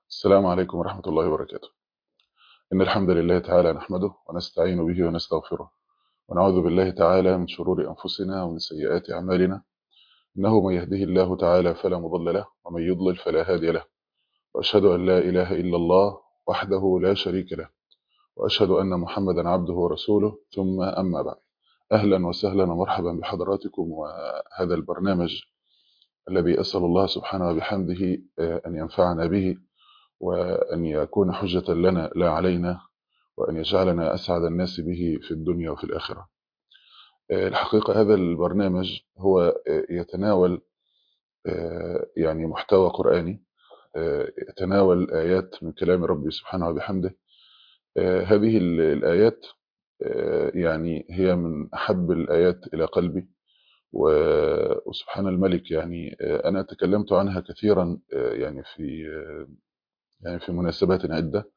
السلام عليكم ورحمة الله وبركاته إن الحمد لله تعالى نحمده ونستعين به ونستغفره ونعوذ بالله تعالى من شرور أنفسنا ومن سيئات أعمالنا إنه من يهده الله تعالى فلا مضل له ومن يضلل فلا هادي له وأشهد أن لا إله إلا الله وحده لا شريك له وأشهد أن محمدا عبده ورسوله ثم أما بعد أهلا وسهلا ومرحبا بحضراتكم وهذا البرنامج الذي أسأل الله سبحانه وبحمده أن ينفعنا به وأن يكون حجة لنا لا علينا وأن يجعلنا أسعد الناس به في الدنيا وفي الآخرة الحقيقة هذا البرنامج هو يتناول يعني محتوى قرآني يتناول آيات من كلام ربي سبحانه وبحمده هذه الآيات يعني هي من أحب الآيات إلى قلبي وسبحان الملك يعني أنا تكلمت عنها كثيرا يعني في يعني في مناسبات عدة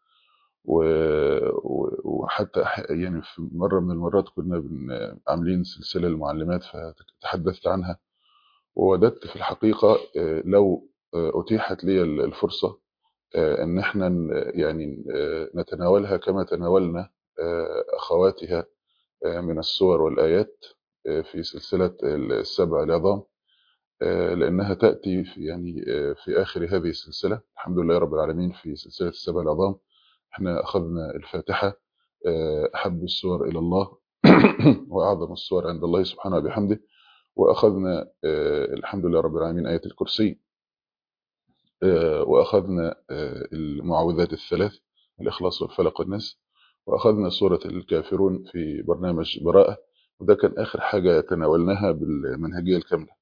وحتى يعني في مرة من المرات كنا عاملين سلسلة المعلمات فتحدثت عنها ووددت في الحقيقة لو أتيحت لي الفرصة أن احنا يعني نتناولها كما تناولنا أخواتها من السور والآيات في سلسلة السبع العظام لأنها تأتي في يعني في آخر هذه السلسلة الحمد لله رب العالمين في سلسلة السبع العظام احنا أخذنا الفاتحة أحب السور إلى الله وأعظم السور عند الله سبحانه وبحمده وأخذنا الحمد لله رب العالمين آية الكرسي وأخذنا المعوذات الثلاث الإخلاص والفلق والناس وأخذنا سورة الكافرون في برنامج براءة وده كان آخر حاجة تناولناها بالمنهجية الكاملة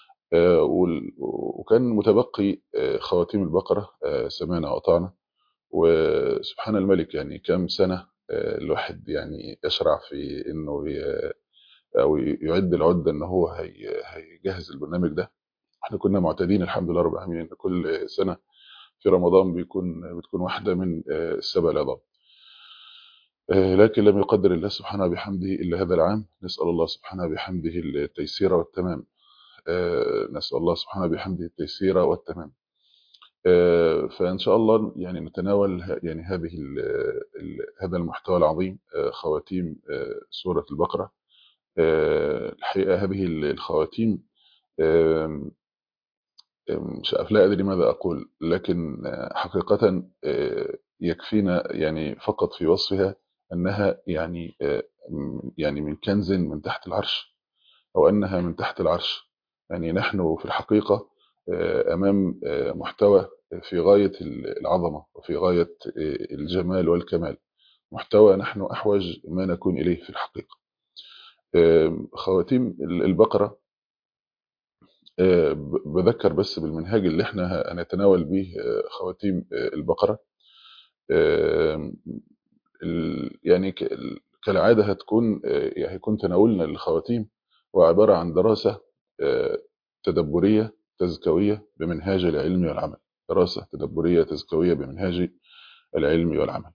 وكان متبقي خواتيم البقرة سمعنا وأطعنا وسبحان الملك يعني كم سنة الواحد يعني يشرع في انه او يعد العدة ان هو هيجهز البرنامج ده احنا كنا معتادين الحمد لله رب العالمين ان كل سنة في رمضان بيكون بتكون واحدة من السبع العظام لكن لم يقدر الله سبحانه بحمده إلا هذا العام نسأل الله سبحانه بحمده التيسير والتمام نسأل الله سبحانه بحمده التيسير والتمام فإن شاء الله يعني نتناول يعني هذه ال ال هذا المحتوى العظيم خواتيم سورة البقرة الحقيقة هذه الخواتيم مش لا أدري ماذا أقول لكن حقيقة يكفينا يعني فقط في وصفها أنها يعني يعني من كنز من تحت العرش أو أنها من تحت العرش يعني نحن في الحقيقة أمام محتوى في غاية العظمة وفي غاية الجمال والكمال محتوى نحن أحوج ما نكون إليه في الحقيقة خواتيم البقرة بذكر بس بالمنهاج اللي احنا هنتناول به خواتيم البقرة يعني كالعادة هتكون هيكون تناولنا للخواتيم وعبارة عن دراسة تدبرية تزكوية بمنهاج العلم والعمل دراسة تدبرية تزكوية بمنهاج العلم والعمل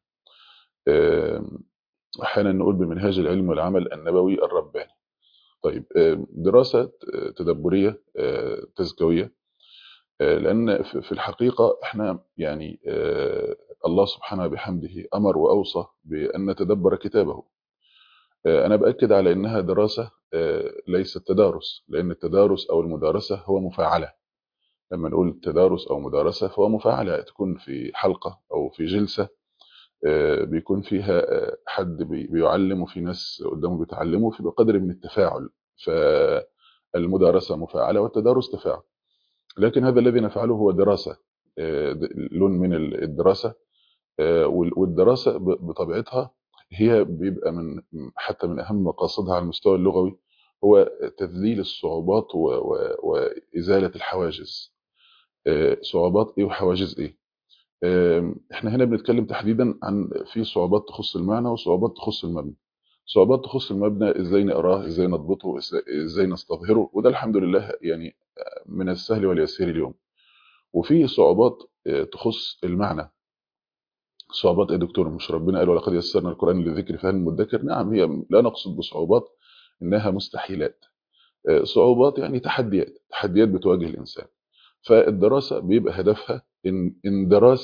أحيانا نقول بمنهاج العلم والعمل النبوي الرباني طيب دراسة تدبرية تزكوية لأن في الحقيقة احنا يعني الله سبحانه بحمده أمر وأوصى بأن نتدبر كتابه أنا بأكد على أنها دراسة ليست تدارس لأن التدارس أو المدارسة هو مفاعلة لما نقول تدارس أو مدارسة فهو مفاعلة تكون في حلقة أو في جلسة بيكون فيها حد بيعلم وفي ناس قدامه بيتعلموا في بقدر من التفاعل فالمدارسة مفاعلة والتدارس تفاعل لكن هذا الذي نفعله هو دراسة لون من الدراسة والدراسة بطبيعتها هي بيبقى من حتى من أهم مقاصدها على المستوى اللغوي هو تذليل الصعوبات وإزالة الحواجز صعوبات إيه وحواجز إيه إحنا هنا بنتكلم تحديدا عن في صعوبات تخص المعنى وصعوبات تخص المبنى صعوبات تخص المبنى إزاي نقراه إزاي نضبطه إزاي نستظهره وده الحمد لله يعني من السهل واليسير اليوم وفي صعوبات تخص المعنى صعوبات يا دكتور مش ربنا قال ولقد يسرنا القرآن للذكر فهل مدكر نعم هي لا نقصد بصعوبات إنها مستحيلات صعوبات يعني تحديات تحديات بتواجه الإنسان فالدراسة بيبقى هدفها إن اندراس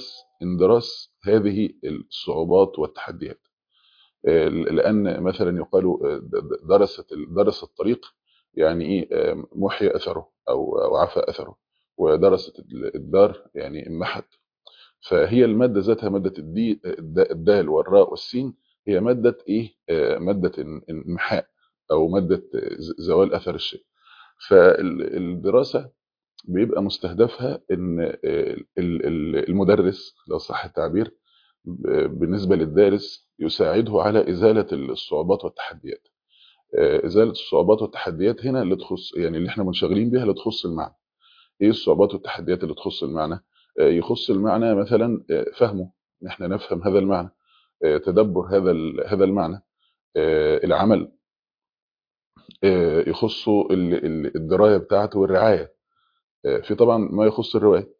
اندراس هذه الصعوبات والتحديات آه، لان مثلا يقال آه، د- درست درس الطريق يعني ايه آه، محي اثره او او عفى اثره ودرست الدار يعني محت فهي الماده ذاتها ماده الدي الد- الدال والراء والسين هي ماده ايه آه، ماده ان- انمحاء او ماده ز- زوال اثر الشيء فالدراسه بيبقى مستهدفها ان آه، ال- ال- المدرس لو صح التعبير ب- بالنسبه للدارس يساعده على ازاله الصعوبات والتحديات آه، ازاله الصعوبات والتحديات هنا اللي تخص يعني اللي احنا منشغلين بيها اللي تخص المعنى ايه الصعوبات والتحديات اللي تخص المعنى آه، يخص المعنى مثلا آه، فهمه ان احنا نفهم هذا المعنى آه، تدبر هذا ال- هذا المعنى آه، العمل آه، يخصه ال- ال- الدرايه بتاعته والرعايه آه، في طبعا ما يخص الروايه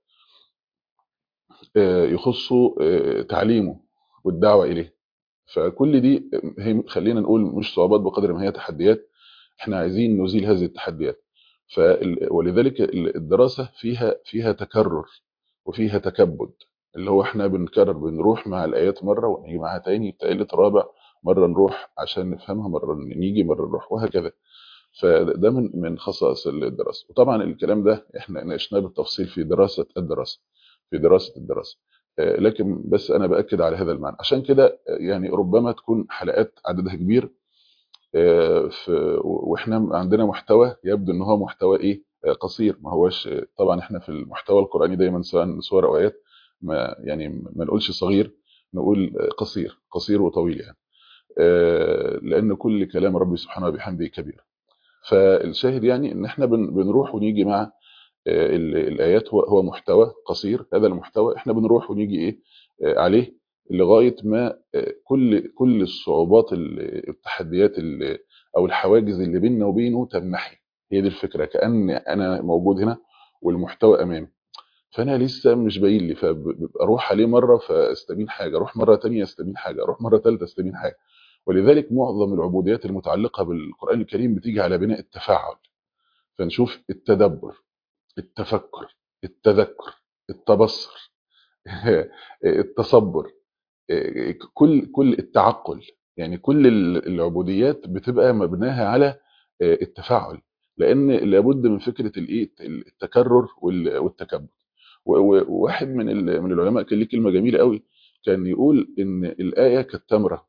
آه، يخصه آه، تعليمه والدعوه اليه فكل دي هي خلينا نقول مش صعوبات بقدر ما هي تحديات احنا عايزين نزيل هذه التحديات فال- ولذلك ال- الدراسة فيها فيها تكرر وفيها تكبد اللي هو احنا بنكرر بنروح مع الآيات مرة ونيجي معاها تاني تالت رابع مرة نروح عشان نفهمها مرة نيجي مرة نروح وهكذا فده من من خصائص الدراسة وطبعا الكلام ده احنا ناقشناه بالتفصيل في دراسة الدراسة في دراسة الدراسة آه، لكن بس انا باكد على هذا المعنى عشان كده آه، يعني ربما تكون حلقات عددها كبير آه، في واحنا عندنا محتوى يبدو ان هو محتوى ايه آه، قصير ما هوش آه، طبعا احنا في المحتوى القرآني دايما سواء سور او ايات ما يعني ما نقولش صغير نقول آه، قصير قصير وطويل يعني آه، لان كل كلام ربي سبحانه وبحمده كبير فالشاهد يعني ان احنا بن- بنروح ونيجي مع آه، ال- الايات هو هو محتوى قصير هذا المحتوى احنا بنروح ونيجي ايه آه، عليه لغايه ما آه، كل كل الصعوبات ال- التحديات ال- او الحواجز اللي بيننا وبينه تنمحي هي دي الفكره كان انا موجود هنا والمحتوى امامي فانا لسه مش باين لي فاروح عليه مره فاستبين حاجه اروح مره تانية استبين حاجه اروح مره ثالثه استبين حاجه ولذلك معظم العبوديات المتعلقه بالقران الكريم بتيجي على بناء التفاعل فنشوف التدبر التفكر التذكر التبصر التصبر كل كل التعقل يعني كل ال- العبوديات بتبقى مبناها على التفاعل لان لابد من فكره الايه التكرر وال- والتكبر و- و- وواحد من ال- من العلماء كان ليه كلمه جميله قوي كان يقول ان الايه كالتمره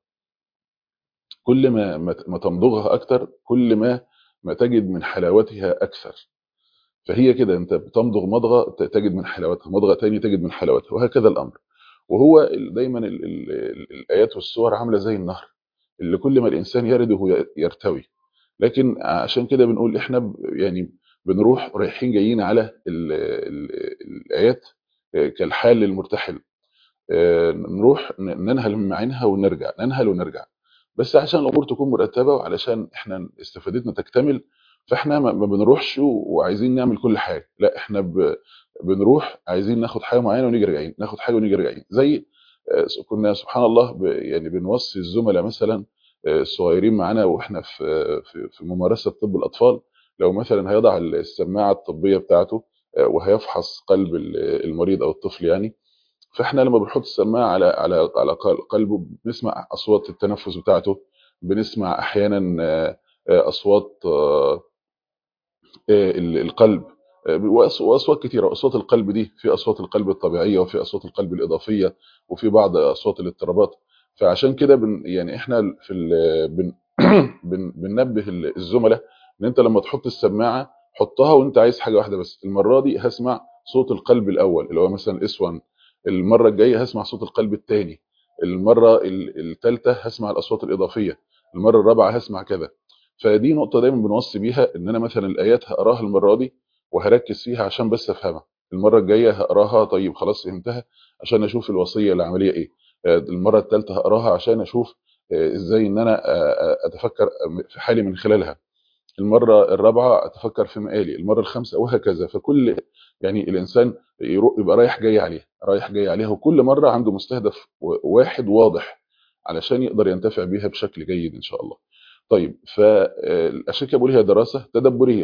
كل ما ما ما تمضغها اكتر كل ما ما تجد من حلاوتها اكثر فهي كده انت بتمضغ مضغه ت- تجد من حلاوتها مضغه تاني تجد من حلاوتها وهكذا الامر وهو ال- دايما ال ال ال الايات والسور عامله زي النهر اللي كل ما الانسان يرد هو ي- يرتوي لكن عشان كده بنقول احنا ب- يعني بنروح رايحين جايين على ال ال الايات آه، كالحال المرتحل آه، نروح ن- ننهل من معينها ونرجع ننهل ونرجع بس عشان الامور تكون مرتبه وعلشان احنا استفادتنا تكتمل فاحنا ما ما بنروحش وعايزين نعمل كل حاجه لا احنا ب... بنروح عايزين ناخد حاجه معينه ونيجي راجعين ناخد حاجه ونيجي راجعين زي آه، كنا سبحان الله ب... يعني بنوصي الزملاء مثلا آه، الصغيرين معانا واحنا في في في ممارسه طب الاطفال لو مثلا هيضع السماعه الطبيه بتاعته آه، وهيفحص قلب ال- المريض او الطفل يعني فاحنا لما بنحط السماعه على على على قل- قلبه بنسمع اصوات التنفس بتاعته بنسمع احيانا آه، آه، اصوات آه، آه، ال- القلب آه، وأص- واصوات كتيره اصوات القلب دي في اصوات القلب الطبيعيه وفي اصوات القلب الاضافيه وفي بعض اصوات الاضطرابات فعشان كده بن يعني احنا في ال- بن بن بننبه ال- الزملاء ان انت لما تحط السماعه حطها وانت عايز حاجه واحده بس المره دي هسمع صوت القلب الاول اللي هو مثلا اس 1 المره الجايه هسمع صوت القلب الثاني المره الثالثه هسمع الاصوات الاضافيه المره الرابعه هسمع كذا فدي نقطه دايما بنوصي بيها ان انا مثلا الايات هقراها المره دي وهركز فيها عشان بس افهمها المره الجايه هقراها طيب خلاص فهمتها عشان اشوف الوصيه العمليه ايه آه، المره الثالثه هقراها عشان اشوف آه، ازاي ان انا آه، آه، اتفكر في حالي من خلالها المره الرابعه اتفكر في مقالي المره الخامسه وهكذا فكل يعني الانسان يرو- يبقى رايح جاي عليها رايح جاي عليها وكل مره عنده مستهدف و- واحد واضح علشان يقدر ينتفع بيها بشكل جيد ان شاء الله طيب فعشان كده بقول هي دراسه تدبريه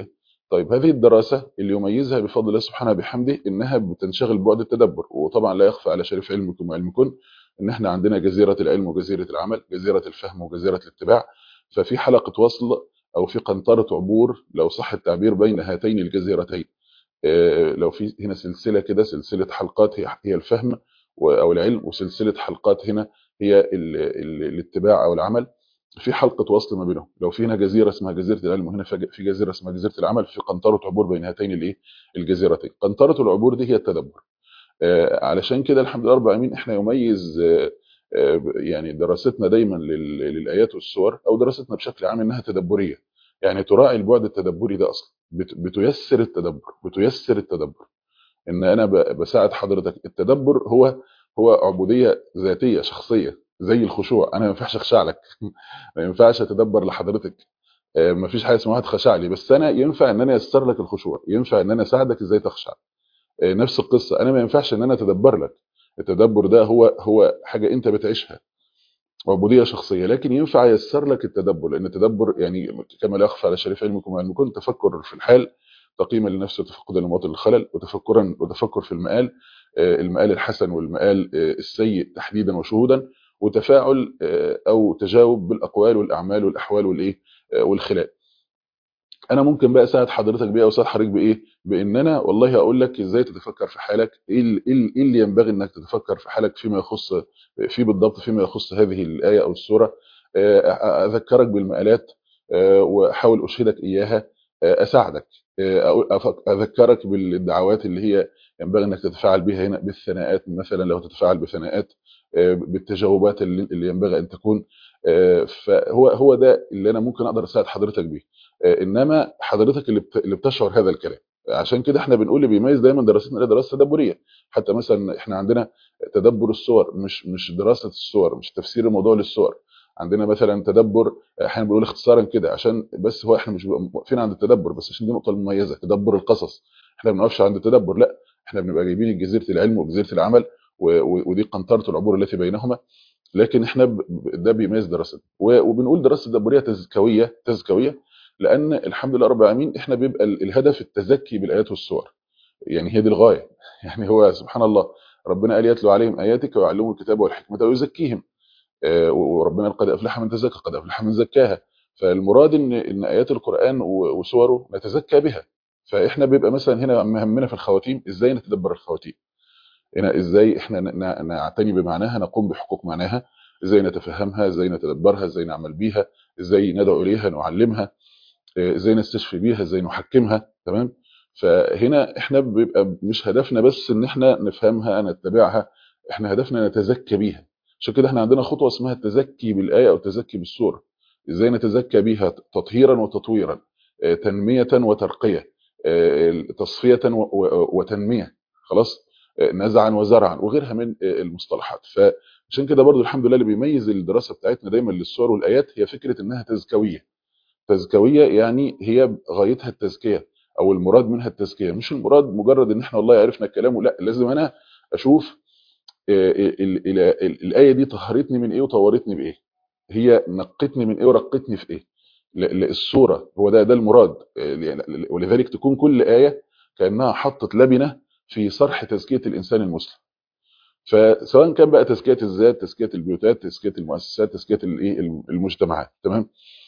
طيب هذه الدراسة اللي يميزها بفضل الله سبحانه بحمده إنها بتنشغل ببعد التدبر وطبعا لا يخفى على شريف علمكم وعلمكم إن إحنا عندنا جزيرة العلم وجزيرة العمل جزيرة الفهم وجزيرة الاتباع ففي حلقة وصل أو في قنطرة عبور لو صح التعبير بين هاتين الجزيرتين آه، لو في هنا سلسلة كده سلسلة حلقات هي هي الفهم و- أو العلم وسلسلة حلقات هنا هي ال- ال- الاتباع أو العمل في حلقة وصل ما بينهم لو في هنا جزيرة اسمها جزيرة العلم وهنا في في جزيرة اسمها جزيرة العمل في قنطرة عبور بين هاتين الايه الجزيرتين قنطرة العبور دي هي التدبر آه، علشان كده الحمد لله رب العالمين احنا يميز آه، آه، يعني دراستنا دايما لل- للايات والسور او دراستنا بشكل عام انها تدبريه يعني تراعي البعد التدبري ده اصلا بت- بتيسر التدبر بتيسر التدبر ان انا ب- بساعد حضرتك التدبر هو هو عبوديه ذاتيه شخصيه زي الخشوع انا ما ينفعش اخشع لك ما ينفعش اتدبر لحضرتك آه، ما فيش حاجه اسمها تخشع لي بس انا ينفع ان انا ايسر لك الخشوع ينفع ان انا اساعدك ازاي تخشع آه، نفس القصه انا ما ينفعش ان انا اتدبر لك التدبر ده هو هو حاجه انت بتعيشها عبوديه شخصيه لكن ينفع ييسر لك التدبر لان التدبر يعني كما لا يخفى على شريف علمكم وعلمكم تفكر في الحال تقييما للنفس وتفقدا لمواطن الخلل وتفكرا وتفكر في المآل آه، المآل الحسن والمآل آه، السيء تحديدا وشهودا وتفاعل آه، او تجاوب بالاقوال والاعمال والاحوال والايه آه، والخلال انا ممكن بقى اساعد حضرتك بايه او اساعد حضرتك بايه بان انا والله اقول لك ازاي تتفكر في حالك ايه ال- إيه ال- إيه اللي ينبغي انك تتفكر في حالك فيما يخص في بالضبط فيما يخص هذه الايه او السوره آه، أ- اذكرك بالمقالات آه، واحاول اشهدك اياها آه، اساعدك آه، أقول- أفك- اذكرك بالدعوات اللي هي ينبغي انك تتفاعل بها هنا بالثناءات مثلا لو تتفاعل بثناءات آه، بالتجاوبات اللي اللي ينبغي ان تكون آه، فهو هو ده اللي انا ممكن اقدر اساعد حضرتك بيه آه، انما حضرتك اللي بت- اللي بتشعر هذا الكلام عشان كده احنا بنقول اللي بيميز دايما دراستنا هي دراسه تدبريه حتى مثلا احنا عندنا تدبر الصور مش مش دراسه الصور مش تفسير الموضوع للصور عندنا مثلا تدبر احنا بنقول اختصارا كده عشان بس هو احنا مش بنبقى واقفين عند التدبر بس عشان دي نقطه مميزه تدبر القصص احنا ما بنقفش عند التدبر لا احنا بنبقى جايبين جزيره العلم وجزيره العمل و- و- ودي قنطره العبور التي بينهما لكن احنا ب- ب- ده بيميز دراستنا و- وبنقول دراسه تدبريه تزكويه تزكويه لان الحمد لله رب العالمين احنا بيبقى ال- الهدف التزكي بالايات والسور يعني هي دي الغايه يعني هو سبحان الله ربنا قال يتلو عليهم اياتك ويعلمهم الكتاب والحكمه ويزكيهم آه، وربنا قال قد افلح من تزكى قد افلح من زكاها فالمراد ان ان ايات القران و- وسوره نتزكى بها فاحنا بيبقى مثلا هنا مهمنا في الخواتيم ازاي نتدبر الخواتيم هنا ازاي احنا ن- ن- نعتني بمعناها نقوم بحقوق معناها ازاي نتفهمها ازاي نتدبرها ازاي نعمل بيها ازاي ندعو اليها نعلمها آه، ازاي نستشفي بيها ازاي نحكمها تمام فهنا احنا بيبقى مش هدفنا بس ان احنا نفهمها نتبعها احنا هدفنا نتزكى بيها عشان كده احنا عندنا خطوه اسمها التزكي بالايه او التزكي بالسوره ازاي نتزكى بيها تطهيرا وتطويرا آه، تنميه وترقيه آه، تصفيه و- و- وتنميه خلاص آه، نزعا وزرعا وغيرها من آه، المصطلحات فعشان كده برضو الحمد لله اللي بيميز الدراسه بتاعتنا دايما للسور والايات هي فكره انها تزكويه تزكويه يعني هي غايتها التزكيه او المراد منها التزكيه مش المراد مجرد ان احنا والله عرفنا الكلام لا لازم انا اشوف آه، ال- ال- ال- الايه دي طهرتني من ايه وطورتني بايه هي نقتني من ايه ورقتني في ايه ل- ل- الصوره هو ده ده المراد آه، ل- ولذلك تكون كل ايه كانها حطت لبنه في صرح تزكيه الانسان المسلم فسواء كان بقى تزكيه الذات تزكيه البيوتات تزكيه المؤسسات تزكيه الايه المجتمعات تمام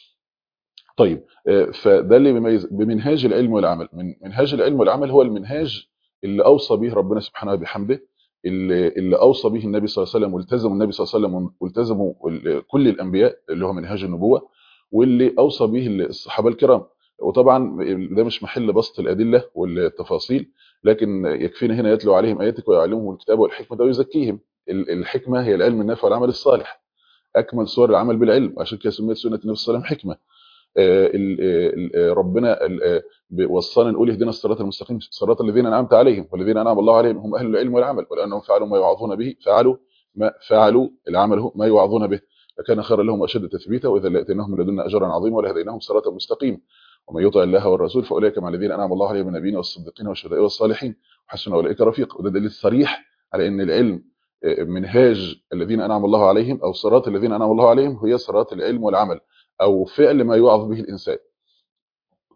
طيب آه، فده اللي بيميز بمنهاج العلم والعمل من منهاج العلم والعمل هو المنهاج اللي اوصى به ربنا سبحانه وبحمده اللي, اللي اوصى به النبي صلى الله عليه وسلم والتزم النبي صلى الله عليه وسلم والتزموا ال- كل الانبياء اللي هو منهاج النبوه واللي اوصى به الصحابه الكرام وطبعا ده مش محل بسط الادله والتفاصيل لكن يكفينا هنا يتلو عليهم اياتك ويعلمهم الكتاب والحكمه ويزكيهم ال- الحكمه هي العلم النافع والعمل الصالح اكمل صور العمل بالعلم عشان كده سميت سنه النبي صلى الله عليه وسلم حكمه آه، ال- ال- آه، ربنا ال- آه، ب- وصانا نقول اهدنا الصراط المستقيم صراط الذين انعمت عليهم والذين انعم الله عليهم هم اهل العلم والعمل ولانهم فعلوا ما يوعظون به فعلوا ما فعلوا العمل هو ما يوعظون به فكان خيرا لهم واشد تثبيتا واذا لاتيناهم من لدنا اجرا عظيما ولهديناهم صراطا مستقيما ومن يطع الله والرسول فاولئك مع الذين انعم الله عليهم من النبيين والصديقين والشهداء والصالحين وحسن اولئك رفيق وده دليل صريح على ان العلم آه، منهاج الذين انعم الله عليهم او صراط الذين انعم الله عليهم هي صراط العلم والعمل او فعل ما يوعظ به الانسان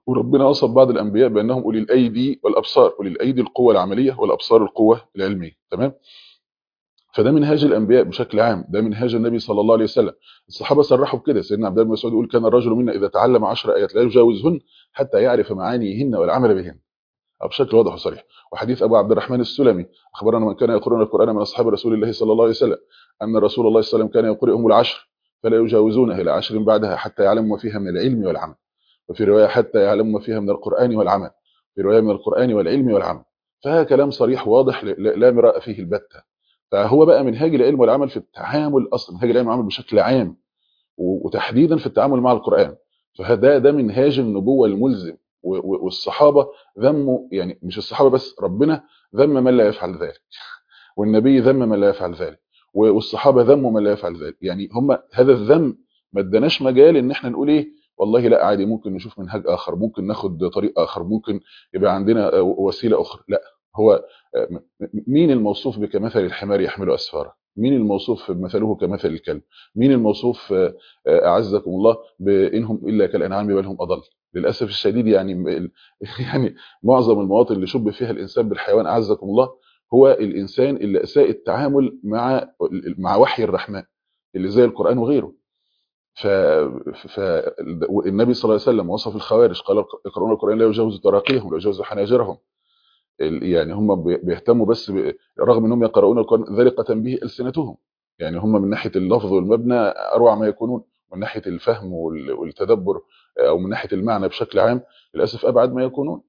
وربنا وصف بعض الانبياء بانهم اولي الايدي والابصار اولي الايدي القوه العمليه والابصار القوه العلميه تمام فده منهاج الانبياء بشكل عام ده منهاج النبي صلى الله عليه وسلم الصحابه صرحوا بكده سيدنا عبد الله بن مسعود يقول كان الرجل منا اذا تعلم 10 ايات لا يجاوزهن حتى يعرف معانيهن والعمل بهن بشكل واضح وصريح وحديث ابو عبد الرحمن السلمي اخبرنا من كان يقرؤون القران من اصحاب رسول الله صلى الله عليه وسلم ان رسول الله صلى الله عليه وسلم كان يقرئهم العشر فلا يجاوزونه الى عشر بعدها حتى يعلموا ما فيها من العلم والعمل وفي روايه حتى يعلموا ما فيها من القران والعمل في روايه من القران والعلم والعمل فهذا كلام صريح واضح لا مراء فيه البتة فهو بقى منهاج العلم والعمل في التعامل اصلا منهاج العلم والعمل بشكل عام وتحديدا في التعامل مع القران فهذا ده منهاج النبوه الملزم والصحابه ذموا يعني مش الصحابه بس ربنا ذم من لا يفعل ذلك والنبي ذم من لا يفعل ذلك والصحابه ذموا من لا يفعل ذلك يعني هم هذا الذم ما اداناش مجال ان احنا نقول ايه والله لا عادي ممكن نشوف منهج اخر ممكن ناخد طريق اخر ممكن يبقى عندنا وسيله اخرى لا هو مين الموصوف بكمثل الحمار يحمل اسفاره مين الموصوف مثله كمثل الكلب مين الموصوف اعزكم الله بانهم الا كالانعام بل هم اضل للاسف الشديد يعني يعني معظم المواطن اللي شب فيها الانسان بالحيوان اعزكم الله هو الانسان اللي اساء التعامل مع مع وحي الرحمن اللي زي القران وغيره ف فالنبي صلى الله عليه وسلم وصف الخوارج قال يقرؤون القران لا يجاوز تراقيهم لا يجاوز حناجرهم يعني هم بيهتموا بس ب... رغم انهم يقرؤون القران ذلقه به السنتهم يعني هم من ناحيه اللفظ والمبنى اروع ما يكونون من ناحيه الفهم والتدبر او من ناحيه المعنى بشكل عام للاسف ابعد ما يكونون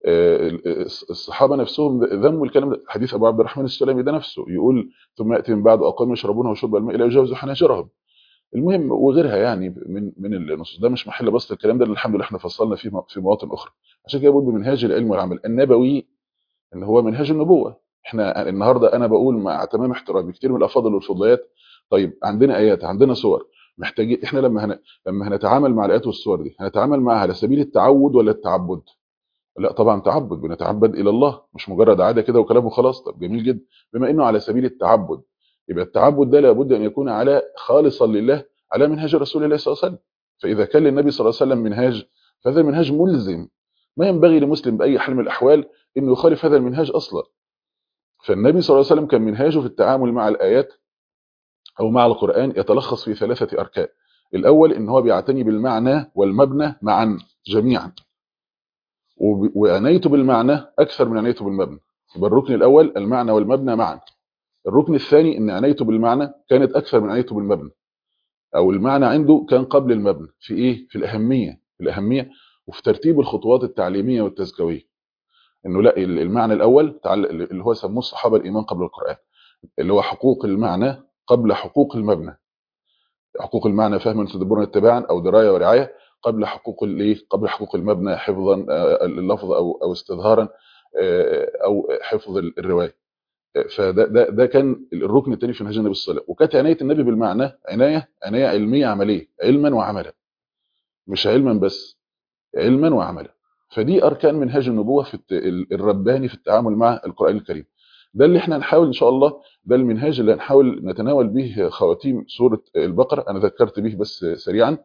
الصحابه نفسهم ذموا الكلام ده حديث ابو عبد الرحمن السلمي ده نفسه يقول ثم ياتي من بعد اقوام يشربون وشرب الماء لا يجاوز حناجرهم المهم وغيرها يعني من من النصوص ده مش محل بسط الكلام ده الحمد لله احنا فصلنا فيه في مواطن اخرى عشان كده بقول بمنهاج العلم والعمل النبوي اللي هو منهاج النبوه احنا النهارده انا بقول مع تمام احترامي كتير من الافاضل والفضليات طيب عندنا ايات عندنا صور محتاجين احنا لما هن... لما هنتعامل مع الايات والصور دي هنتعامل معها على سبيل التعود ولا التعبد لا طبعا تعبد بنتعبد الى الله مش مجرد عاده كده وكلام وخلاص طب جميل جدا بما انه على سبيل التعبد يبقى التعبد ده لابد ان يكون على خالصا لله على منهاج رسول الله صلى الله عليه وسلم فاذا كان للنبي صلى الله عليه وسلم منهاج فهذا المنهاج ملزم ما ينبغي لمسلم باي حال من الاحوال انه يخالف هذا المنهاج اصلا فالنبي صلى الله عليه وسلم كان منهاجه في التعامل مع الايات او مع القران يتلخص في ثلاثه اركان الاول ان هو بيعتني بالمعنى والمبنى معا جميعا وعنايته بالمعنى اكثر من عنايته بالمبنى يبقى الركن الاول المعنى والمبنى معا الركن الثاني ان عنايته بالمعنى كانت اكثر من عنايته بالمبنى او المعنى عنده كان قبل المبنى في ايه في الاهميه في الاهميه وفي ترتيب الخطوات التعليميه والتزكويه انه لا المعنى الاول اللي هو سموه الصحابه الايمان قبل القران اللي هو حقوق المعنى قبل حقوق المبنى حقوق المعنى فهما تدبرا اتباعا او درايه ورعايه قبل حقوق الايه قبل حقوق المبنى حفظا اللفظ او او استظهارا او حفظ الروايه فده ده ده كان الركن الثاني في منهج النبي صلى الله عليه وسلم وكانت عنايه النبي بالمعنى عنايه عنايه علميه عمليه علما وعملا مش علما بس علما وعملا فدي اركان منهاج النبوه في الرباني في التعامل مع القران الكريم ده اللي احنا هنحاول ان شاء الله ده المنهاج اللي هنحاول نتناول به خواتيم سوره البقره انا ذكرت به بس سريعا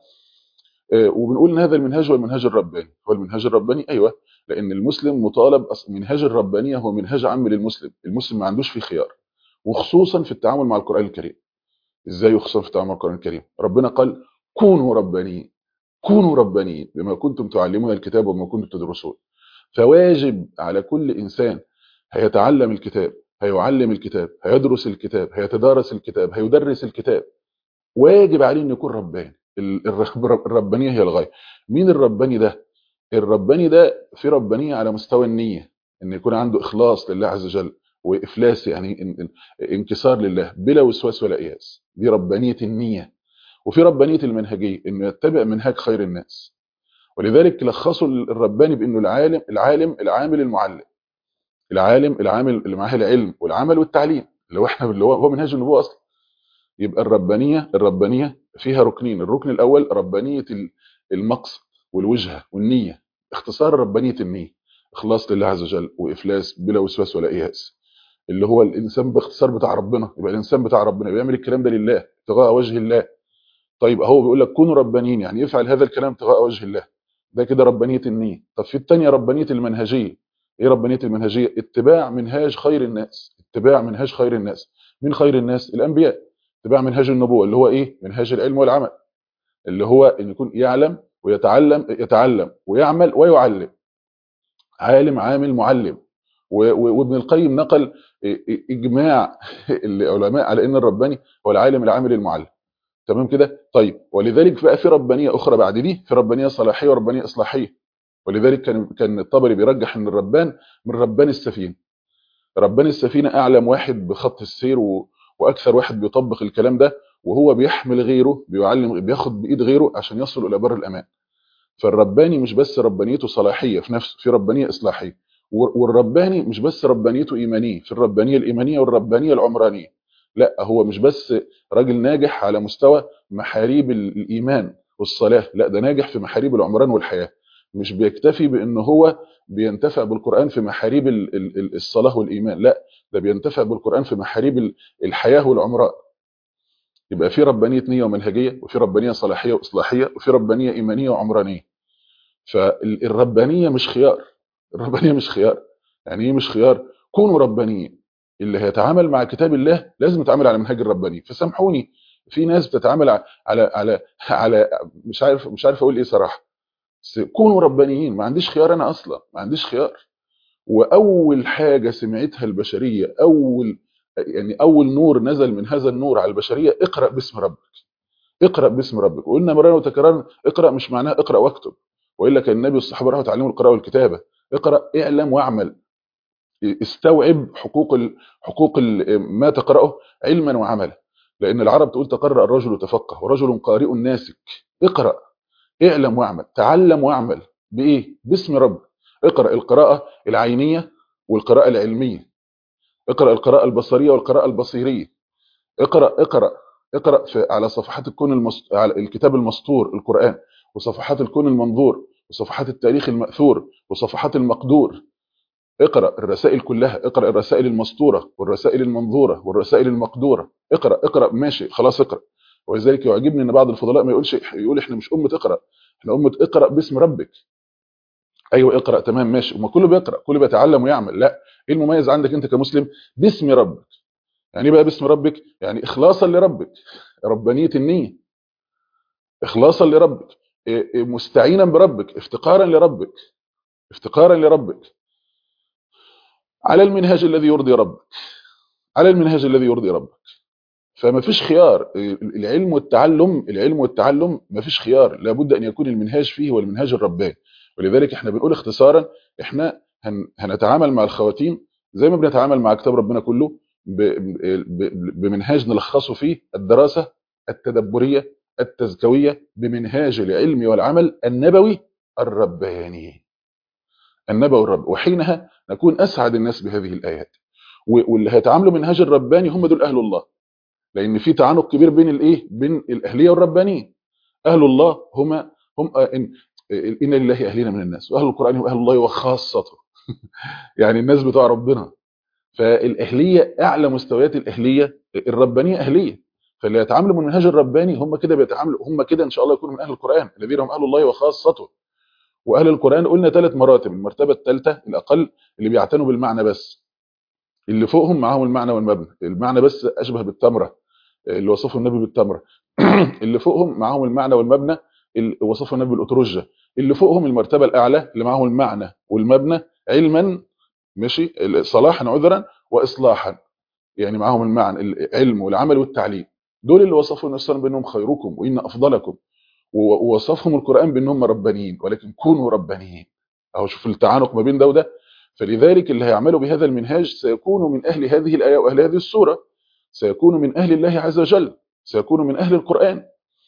وبنقول ان هذا المنهاج هو المنهاج الرباني هو المنهاج الرباني ايوه لان المسلم مطالب منهاج الربانيه هو منهاج عام للمسلم المسلم ما عندوش فيه خيار وخصوصا في التعامل مع القران الكريم ازاي خصوصا في التعامل مع القران الكريم ربنا قال كونوا ربانيين كونوا ربانيين بما كنتم تعلمون الكتاب وما كنتم تدرسون فواجب على كل انسان هيتعلم الكتاب هيعلم الكتاب هيدرس الكتاب هيتدارس الكتاب هيدرس الكتاب واجب عليه انه يكون رباني الربانيه هي الغايه مين الرباني ده الرباني ده في ربانيه على مستوى النيه ان يكون عنده اخلاص لله عز وجل وافلاس يعني انكسار لله بلا وسواس ولا اياس دي ربانيه النيه وفي ربانيه المنهجيه انه يتبع منهاج خير الناس ولذلك لخصوا الرباني بانه العالم العالم العامل المعلم العالم العامل اللي معاه العلم والعمل والتعليم اللي هو احنا اللي هو هو منهج النبوه اصلا يبقى الربانيه الربانيه فيها ركنين الركن الاول ربانيه المقصد والوجهه والنيه اختصار ربانيه النيه اخلاص لله عز وجل وافلاس بلا وسواس ولا اياس اللي هو الانسان باختصار بتاع ربنا يبقى الانسان بتاع ربنا بيعمل الكلام ده لله ابتغاء وجه الله طيب اهو بيقول لك كونوا ربانيين يعني يفعل هذا الكلام ابتغاء وجه الله ده كده ربانيه النيه طب في الثانيه ربانيه المنهجيه ايه ربانيه المنهجيه اتباع منهاج خير الناس اتباع منهاج خير الناس من خير الناس الانبياء اتباع منهاج النبوه اللي هو ايه منهاج العلم والعمل اللي هو ان يكون يعلم ويتعلم يتعلم ويعمل ويعلم عالم عامل معلم وابن القيم نقل اجماع العلماء على ان الرباني هو العالم العامل المعلم تمام كده طيب ولذلك بقى في ربانيه اخرى بعد دي في ربانيه صلاحيه وربانيه اصلاحيه ولذلك كان كان الطبري بيرجح ان الربان من ربان السفينه ربان السفينه اعلم واحد بخط السير و... واكثر واحد بيطبق الكلام ده وهو بيحمل غيره بيعلم بياخد بايد غيره عشان يصل الى بر الامان فالرباني مش بس ربانيته صلاحيه في نفسه في ربانيه اصلاحيه والرباني مش بس ربانيته ايمانيه في الربانيه الايمانيه والربانيه العمرانيه لا هو مش بس راجل ناجح على مستوى محاريب الايمان والصلاه لا ده ناجح في محاريب العمران والحياه مش بيكتفي بان هو بينتفع بالقران في محاريب الصلاه والايمان لا ده بينتفع بالقران في محاريب الحياه والعمران يبقى في ربانيه نيه ومنهجيه وفي ربانيه صلاحيه واصلاحيه وفي ربانيه ايمانيه وعمرانيه فالربانيه مش خيار الربانيه مش خيار يعني ايه مش خيار كونوا ربانيين اللي هيتعامل مع كتاب الله لازم يتعامل على منهج الرباني فسامحوني في ناس بتتعامل على على على مش عارف مش عارف اقول ايه صراحه بس كونوا ربانيين ما عنديش خيار انا اصلا ما عنديش خيار واول حاجه سمعتها البشريه اول يعني اول نور نزل من هذا النور على البشريه اقرا باسم ربك اقرا باسم ربك وقلنا مرارا وتكرارا اقرا مش معناها اقرا واكتب والا كان النبي والصحابه راحوا تعلموا القراءه والكتابه اقرا اعلم واعمل استوعب حقوق ال حقوق ال ما تقراه علما وعملا لان العرب تقول تقرأ الرجل تفقه ورجل قارئ ناسك اقرا اعلم واعمل تعلم واعمل بايه باسم رب اقرا القراءه العينيه والقراءه العلميه اقرا القراءه البصريه والقراءه البصيريه اقرا اقرا اقرا في على صفحات الكون المست... على الكتاب المسطور القران وصفحات الكون المنظور وصفحات التاريخ المأثور وصفحات المقدور اقرا الرسائل كلها اقرا الرسائل المسطوره والرسائل المنظوره والرسائل المقدوره اقرا اقرا ماشي خلاص اقرا ولذلك يعجبني ان بعض الفضلاء ما يقولش يقول احنا مش امه اقرا احنا امه اقرا باسم ربك ايوه اقرا تمام ماشي وما كله بيقرا كله بيتعلم ويعمل لا ايه المميز عندك انت كمسلم باسم ربك يعني ايه بقى باسم ربك يعني اخلاصا لربك ربانيه النيه اخلاصا لربك مستعينا بربك افتقارا لربك افتقارا لربك على المنهاج الذي يرضي ربك على المنهاج الذي يرضي ربك فما فيش خيار العلم والتعلم العلم والتعلم ما فيش خيار لابد ان يكون المنهاج فيه هو المنهاج الرباني ولذلك احنا بنقول اختصارا احنا هن هنتعامل مع الخواتيم زي ما بنتعامل مع كتاب ربنا كله بمنهاج نلخصه فيه الدراسه التدبريه التزكويه بمنهاج العلم والعمل النبوي الرباني النبوي الرب وحينها نكون اسعد الناس بهذه الايات واللي هيتعاملوا منهاج الرباني هم دول اهل الله لان في تعنق كبير بين الايه بين الاهليه والربانيين اهل الله هم هم ان, إن لله اهلنا من الناس واهل القران هم اهل الله وخاصته يعني الناس بتوع ربنا فالاهليه اعلى مستويات الاهليه الربانيه اهليه فاللي يتعاملوا من المنهاج الرباني هم كده بيتعاملوا هم كده ان شاء الله يكونوا من اهل القران الذين هم اهل الله وخاصته واهل القران قلنا ثلاث مراتب المرتبه الثالثه الاقل اللي بيعتنوا بالمعنى بس اللي فوقهم معاهم المعنى والمبنى المعنى بس اشبه بالتمره اللي وصفه النبي بالتمره اللي فوقهم معاهم المعنى والمبنى اللي وصفه النبي بالاترجه اللي فوقهم المرتبه الاعلى اللي معاهم المعنى والمبنى علما ماشي صلاحا عذرا واصلاحا يعني معاهم المعنى العلم والعمل والتعليم دول اللي وصفوا النبي صلى الله عليه وسلم بانهم خيركم وان افضلكم ووصفهم القران بانهم ربانيين ولكن كونوا ربانيين اهو شوف التعانق ما بين ده وده فلذلك اللي هيعملوا بهذا المنهاج سيكونوا من اهل هذه الايه واهل هذه السوره سيكونوا من اهل الله عز وجل سيكونوا من اهل القران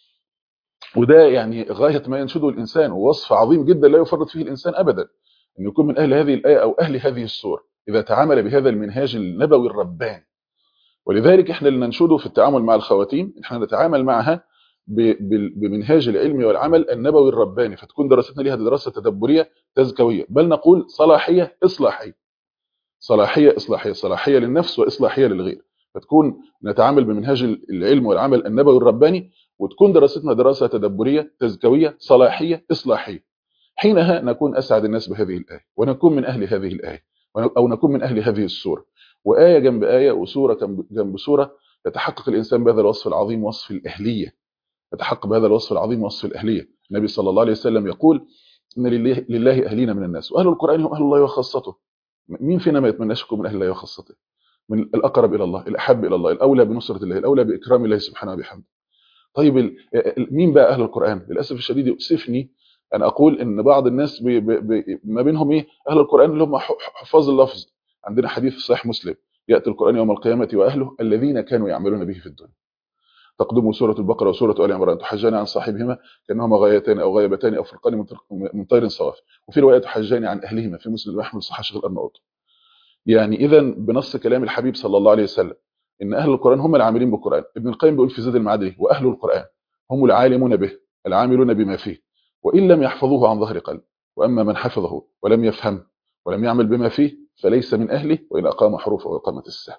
وده يعني غايه ما ينشده الانسان ووصف عظيم جدا لا يفرط فيه الانسان ابدا ان يكون من اهل هذه الايه او اهل هذه السوره اذا تعامل بهذا المنهاج النبوي الرباني ولذلك احنا اللي ننشده في التعامل مع الخواتيم احنا نتعامل معها بمنهاج العلم والعمل النبوي الرباني فتكون دراستنا ليها دراسه تدبريه تزكويه بل نقول صلاحيه اصلاحيه صلاحيه اصلاحيه صلاحيه للنفس واصلاحيه للغير فتكون نتعامل بمنهاج العلم والعمل النبوي الرباني وتكون دراستنا دراسه تدبريه تزكويه صلاحيه اصلاحيه حينها نكون اسعد الناس بهذه الايه ونكون من اهل هذه الايه او نكون من اهل هذه السوره وايه جنب ايه وسوره جنب سوره يتحقق الانسان بهذا الوصف العظيم وصف الاهليه يتحقق بهذا الوصف العظيم وصف الاهليه النبي صلى الله عليه وسلم يقول ان لله, لله اهلين من الناس واهل القران هم اهل الله وخاصته مين فينا ما يتمناش يكون من اهل الله وخاصته من الاقرب الى الله الاحب الى الله الاولى بنصره الله الاولى باكرام الله سبحانه وبحمده طيب مين بقى اهل القران للاسف الشديد يؤسفني ان اقول ان بعض الناس بي بي ما بينهم ايه اهل القران اللي هم حفاظ اللفظ عندنا حديث في صحيح مسلم ياتي القران يوم القيامه واهله الذين كانوا يعملون به في الدنيا تقدم سوره البقره وسوره ال عمران تحجان عن صاحبهما كانهما غايتان او غيبتان او فرقان من طير صواف وفي روايه تحجان عن اهلهما في مسلم احمد صحيح شيخ الارناؤوط يعني اذا بنص كلام الحبيب صلى الله عليه وسلم ان اهل القران هم العاملين بالقران ابن القيم بيقول في زاد المعاد واهل القران هم العالمون به العاملون بما فيه وان لم يحفظوه عن ظهر قلب واما من حفظه ولم يفهم ولم يعمل بما فيه فليس من اهله وان اقام حروفه واقامه السهم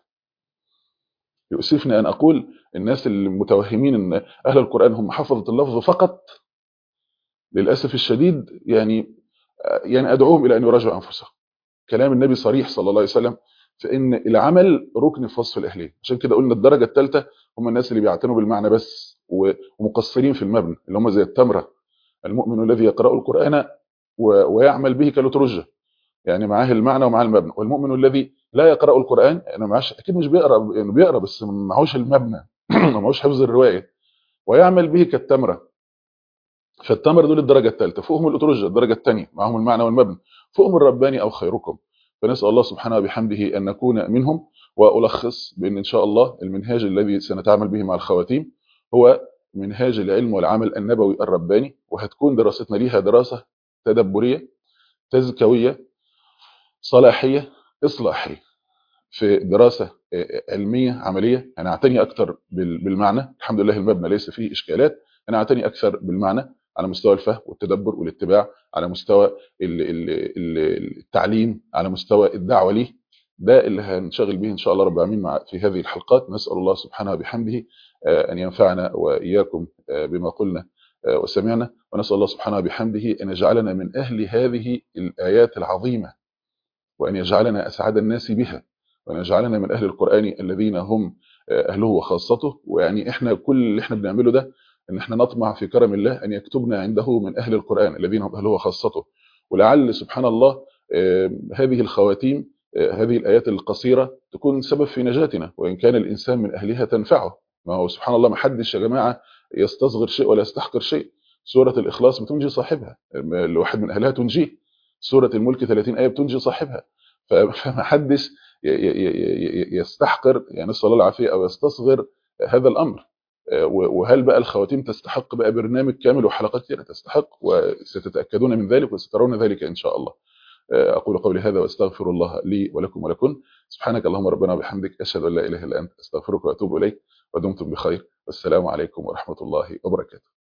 يؤسفني ان اقول الناس المتوهمين ان اهل القران هم حفظه اللفظ فقط للاسف الشديد يعني يعني ادعوهم الى ان يراجعوا انفسهم كلام النبي صريح صلى الله عليه وسلم فان العمل ركن في وصف الاهليه عشان كده قلنا الدرجه الثالثه هم الناس اللي بيعتنوا بالمعنى بس ومقصرين في المبنى اللي هم زي التمره المؤمن الذي يقرا القران ويعمل به كالترجه يعني معاه المعنى ومعاه المبنى والمؤمن الذي لا يقرا القران يعني معاش اكيد مش بيقرا يعني بيقرا بس معهوش المبنى معهوش حفظ الروايه ويعمل به كالتمره فالتمر دول الدرجه الثالثه فوقهم الاترجه الدرجه الثانيه معهم المعنى والمبنى فوقهم الرباني او خيركم فنسال الله سبحانه وبحمده ان نكون منهم والخص بان ان شاء الله المنهاج الذي سنتعامل به مع الخواتيم هو منهاج العلم والعمل النبوي الرباني وهتكون دراستنا ليها دراسه تدبريه تزكويه صلاحيه اصلاحيه في دراسه علميه عمليه انا اعتني اكثر بالمعنى الحمد لله المبنى ليس فيه اشكالات انا اعتني اكثر بالمعنى على مستوى الفهم والتدبر والاتباع على مستوى التعليم على مستوى الدعوه ليه ده اللي هنشغل به ان شاء الله رب العالمين في هذه الحلقات نسال الله سبحانه وبحمده ان ينفعنا واياكم بما قلنا وسمعنا ونسال الله سبحانه وبحمده ان يجعلنا من اهل هذه الايات العظيمه وان يجعلنا اسعد الناس بها وان يجعلنا من اهل القران الذين هم اهله وخاصته ويعني احنا كل اللي احنا بنعمله ده ان احنا نطمع في كرم الله ان يكتبنا عنده من اهل القران الذين هم اهله وخاصته ولعل سبحان الله هذه الخواتيم هذه الايات القصيره تكون سبب في نجاتنا وان كان الانسان من اهلها تنفعه ما هو سبحان الله ما حدش يا جماعه يستصغر شيء ولا يستحقر شيء سوره الاخلاص بتنجي صاحبها الواحد من اهلها تنجيه سوره الملك 30 ايه بتنجي صاحبها فما حدش يستحقر يعني نسال الله العافيه او يستصغر هذا الامر وهل بقى الخواتيم تستحق بقى برنامج كامل وحلقات كثيره تستحق وستتاكدون من ذلك وسترون ذلك ان شاء الله اقول قولي هذا واستغفر الله لي ولكم ولكم سبحانك اللهم ربنا وبحمدك اشهد ان لا اله الا انت استغفرك واتوب اليك ودمتم بخير والسلام عليكم ورحمه الله وبركاته